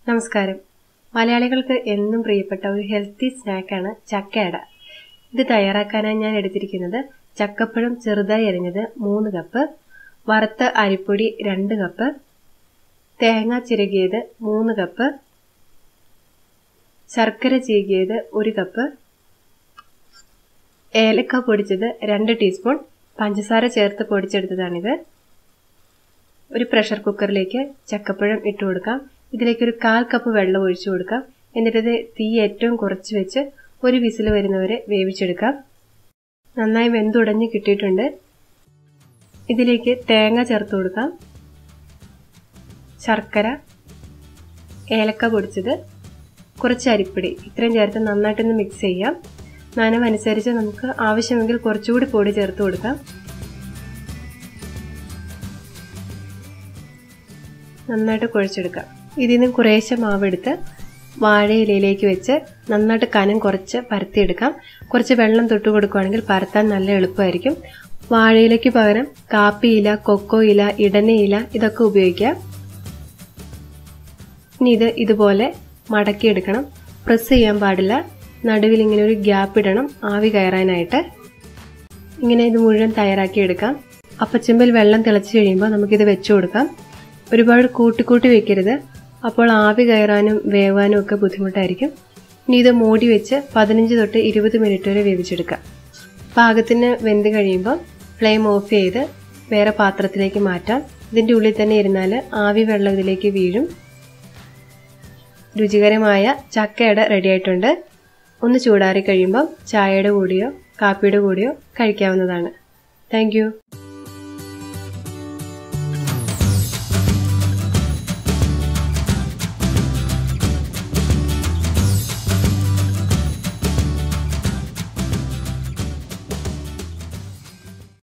നമസ്കാരം മലയാളികൾക്ക് എന്നും പ്രിയപ്പെട്ട ഒരു ഹെൽത്തി സ്നാക്കാണ് ചക്കയട ഇത് തയ്യാറാക്കാനായി ഞാൻ എടുത്തിരിക്കുന്നത് ചക്കപ്പഴം ചെറുതായി അരിഞ്ഞത് മൂന്ന് കപ്പ് വറുത്ത അരിപ്പൊടി രണ്ട് കപ്പ് തേങ്ങ ചിരകിയത് മൂന്ന് കപ്പ് ശർക്കര ചീകിയത് ഒരു കപ്പ് ഏലക്ക പൊടിച്ചത് രണ്ട് ടീസ്പൂൺ പഞ്ചസാര ചേർത്ത് പൊടിച്ചെടുത്തതാണിത് ഒരു പ്രഷർ കുക്കറിലേക്ക് ചക്കപ്പഴം ഇട്ട് കൊടുക്കാം ഇതിലേക്ക് ഒരു കാൽ കപ്പ് വെള്ളം ഒഴിച്ചു കൊടുക്കാം എന്നിട്ട് തീ ഏറ്റവും കുറച്ച് വെച്ച് ഒരു വിസിൽ വരുന്നവരെ വേവിച്ചെടുക്കാം നന്നായി വെന്തുടഞ്ഞ് കിട്ടിയിട്ടുണ്ട് ഇതിലേക്ക് തേങ്ങ ചേർത്ത് കൊടുക്കാം ശർക്കര ഏലക്ക പൊടിച്ചത് കുറച്ച് അരിപ്പൊടി ഇത്രയും ചേർത്ത് നന്നായിട്ടൊന്ന് മിക്സ് ചെയ്യാം നനവനുസരിച്ച് നമുക്ക് ആവശ്യമെങ്കിൽ കുറച്ചുകൂടി പൊടി ചേർത്ത് കൊടുക്കാം നന്നായിട്ട് കുഴച്ചെടുക്കാം ഇതിൽ നിന്ന് കുറേശ്ശെ മാവെടുത്ത് വാഴയിലയിലേക്ക് വെച്ച് നന്നായിട്ട് കനം കുറച്ച് പരത്തിയെടുക്കാം കുറച്ച് വെള്ളം തൊട്ട് കൊടുക്കുകയാണെങ്കിൽ പരത്താൻ നല്ല എളുപ്പമായിരിക്കും വാഴയിലയ്ക്ക് പകരം കാപ്പിയില കൊക്കോ ഇല ഇടനയില ഇതൊക്കെ ഉപയോഗിക്കാം ഇനി ഇത് ഇതുപോലെ മടക്കിയെടുക്കണം പ്രസ് ചെയ്യാൻ പാടില്ല നടുവിൽ ഇങ്ങനെ ഒരു ഗ്യാപ്പ് ഇടണം ആവി കയറാനായിട്ട് ഇങ്ങനെ ഇത് മുഴുവൻ തയ്യാറാക്കിയെടുക്കാം അപ്പച്ചെമ്പിൽ വെള്ളം തിളച്ച് കഴിയുമ്പോൾ നമുക്കിത് വെച്ചു കൊടുക്കാം ഒരുപാട് കൂട്ടിക്കൂട്ടി വെക്കരുത് അപ്പോൾ ആവി കയറാനും വേവാനും ഒക്കെ ബുദ്ധിമുട്ടായിരിക്കും ഇനി ഇത് മൂടി വെച്ച് പതിനഞ്ച് തൊട്ട് ഇരുപത് മിനിറ്റ് വരെ വേവിച്ചെടുക്കാം പാകത്തിന് വെന്ത് കഴിയുമ്പോൾ ഫ്ലെയിം ഓഫ് ചെയ്ത് വേറെ പാത്രത്തിലേക്ക് മാറ്റാം ഇതിൻ്റെ ഉള്ളിൽ തന്നെ ഇരുന്നാൽ ആവി വെള്ളം ഇതിലേക്ക് വീഴും രുചികരമായ ചക്കയട റെഡി ആയിട്ടുണ്ട് ഒന്ന് ചൂടാറി കഴിയുമ്പോൾ ചായയുടെ കൂടെയോ കാപ്പിയുടെ കൂടെയോ കഴിക്കാവുന്നതാണ് താങ്ക്